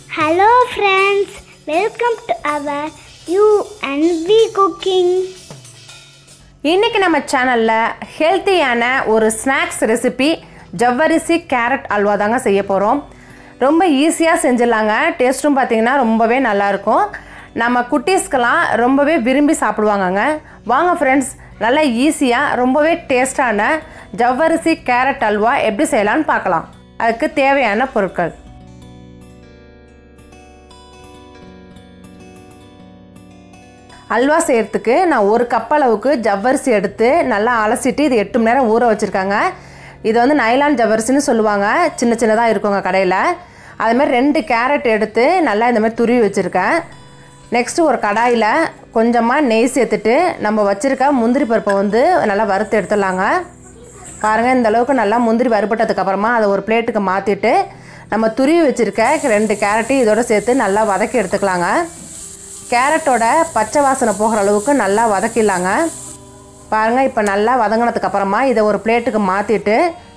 Hello friends, welcome to our You and We Cooking. இன்னைக்கு நம்ம சேனலில் ஹெல்த்தியான ஒரு ஸ்நாக்ஸ் ரெசிபி ஜவ்வரிசி கேரட் அல்வா தாங்க செய்ய போகிறோம் ரொம்ப ஈஸியாக செஞ்சிடலாங்க டேஸ்ட்டும் பார்த்தீங்கன்னா ரொம்பவே நல்லாயிருக்கும் நம்ம குட்டீஸ்க்கெல்லாம் ரொம்பவே விரும்பி சாப்பிடுவாங்கங்க வாங்க ஃப்ரெண்ட்ஸ் நல்லா ஈஸியாக ரொம்பவே டேஸ்டான ஜவ்வரிசி கேரட் அல்வா எப்படி செய்யலாம்னு பார்க்கலாம் அதுக்கு தேவையான பொருட்கள் அல்வா செய்கிறதுக்கு நான் ஒரு கப் அளவுக்கு ஜவ்வரிசி எடுத்து நல்லா அலசிட்டு இது எட்டு மணி நேரம் ஊற வச்சுருக்காங்க இது வந்து நைலான் ஜவ்வரிசின்னு சொல்லுவாங்க சின்ன சின்னதாக இருக்குங்க கடையில் அதுமாதிரி ரெண்டு கேரட் எடுத்து நல்லா இந்த மாதிரி துருவி வச்சுருக்கேன் நெக்ஸ்ட்டு ஒரு கடாயில் கொஞ்சமாக நெய் சேர்த்துட்டு நம்ம வச்சுருக்க முந்திரி பருப்பை வந்து நல்லா வறுத்து எடுத்துடலாங்க பாருங்கள் இந்த அளவுக்கு நல்லா முந்திரி வறுபட்டதுக்கப்புறமா அதை ஒரு பிளேட்டுக்கு மாற்றிட்டு நம்ம துருவி வச்சுருக்க ரெண்டு கேரட்டையும் இதோட சேர்த்து நல்லா வதக்கி எடுத்துக்கலாங்க கேரட்டோட பச்சை வாசனை போகிற அளவுக்கு நல்லா வதக்கிடலாங்க பாருங்கள் இப்போ நல்லா வதங்கினதுக்கு அப்புறமா இதை ஒரு பிளேட்டுக்கு மாற்றிட்டு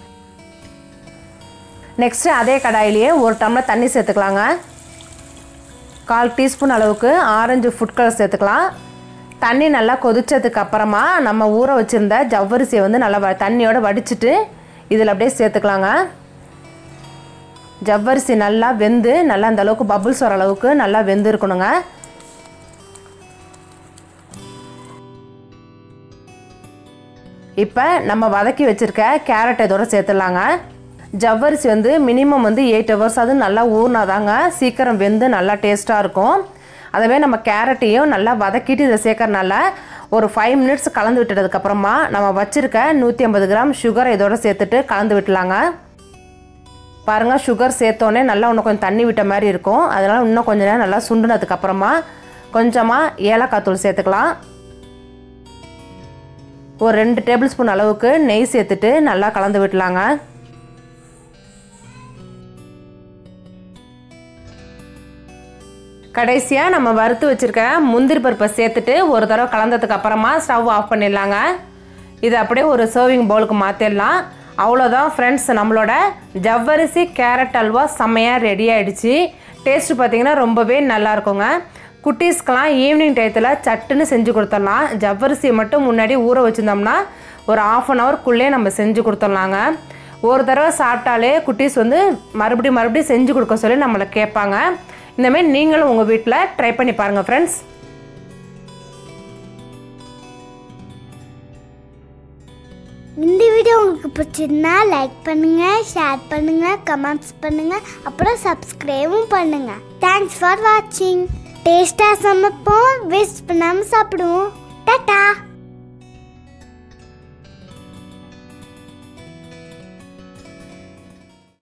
நெக்ஸ்ட்டு அதே கடாயிலேயே ஒரு டம்ளர் தண்ணி சேர்த்துக்கலாங்க கால் டீஸ்பூன் அளவுக்கு ஆரஞ்சு ஃபுட் கலர் சேர்த்துக்கலாம் தண்ணி நல்லா கொதிச்சதுக்கு அப்புறமா நம்ம ஊற வச்சுருந்த ஜவ்வரிசியை வந்து நல்லா வ- தண்ணியோட வடிச்சிட்டு இதில் அப்படியே சேர்த்துக்கலாங்க ஜவ்வரிசி நல்லா வெந்து நல்லா அந்த அளவுக்கு பபுள்ஸ் வர அளவுக்கு நல்லா வெந்து இருக்கணுங்க இப்போ நம்ம வதக்கி வச்சுருக்க கேரட் இதோட சேர்த்துடலாங்க ஜவ்வரிசி வந்து மினிமம் வந்து எயிட் ஹவர்ஸ் அது நல்லா ஊறினாதாங்க சீக்கிரம் வெந்து நல்லா டேஸ்ட்டாக இருக்கும் அதவே நம்ம கேரட்டையும் நல்லா வதக்கிட்டு இதை சேர்க்கறனால ஒரு ஃபைவ் மினிட்ஸ் கலந்து விட்டுட்டதுக்கப்புறமா நம்ம வச்சுருக்க நூற்றி ஐம்பது கிராம் சுகரை இதோட சேர்த்துட்டு கலந்து விட்டுலாங்க பாருங்கள் சுகர் சேர்த்தோன்னே நல்லா இன்னும் கொஞ்சம் தண்ணி விட்ட மாதிரி இருக்கும் அதனால் இன்னும் கொஞ்சம் நேரம் நல்லா சுண்டுனதுக்கப்புறமா கொஞ்சமாக ஏலக்காய் தூள் சேர்த்துக்கலாம் ஒரு ரெண்டு டேபிள் ஸ்பூன் அளவுக்கு நெய் சேர்த்துட்டு நல்லா கலந்து விடலாங்க கடைசியாக நம்ம வறுத்து வச்சுருக்க முந்திரி பருப்பை சேர்த்துட்டு ஒரு தடவை கலந்ததுக்கு அப்புறமா ஸ்டவ் ஆஃப் பண்ணிடலாங்க இது அப்படியே ஒரு சர்விங் பவுலுக்கு மாற்றிடலாம் அவ்வளோதான் ஃப்ரெண்ட்ஸ் நம்மளோட ஜவ்வரிசி கேரட் அல்வா செம்மையாக ரெடி ஆயிடுச்சு டேஸ்ட் பார்த்தீங்கன்னா ரொம்பவே நல்லா இருக்குங்க குட்டீஸ்க்கெலாம் ஈவினிங் டயத்தில் சட்டுன்னு செஞ்சு கொடுத்துடலாம் ஜவ்வரிசியை மட்டும் முன்னாடி ஊற வச்சுருந்தோம்னா ஒரு ஆஃப் அன் ஹவர்க்குள்ளே நம்ம செஞ்சு கொடுத்துடலாங்க ஒரு தடவை சாப்பிட்டாலே குட்டீஸ் வந்து மறுபடியும் மறுபடியும் செஞ்சு கொடுக்க சொல்லி நம்மளை கேட்பாங்க இந்தமாரி நீங்களும் உங்கள் வீட்டில் ட்ரை பண்ணி பாருங்கள் ஃப்ரெண்ட்ஸ் இந்த வீடியோ உங்களுக்கு பிடிச்சிருந்தா லைக் பண்ணுங்க ஷேர் பண்ணுங்க கமெண்ட்ஸ் பண்ணுங்க அப்புறம் சப்ஸ்கிரைபும் பண்ணுங்க தேங்க்ஸ் ஃபார் வாட்சிங் டேஸ்டாக சமைப்போம் வேஸ்ட் பண்ணாமல் சாப்பிடுவோம் டாட்டா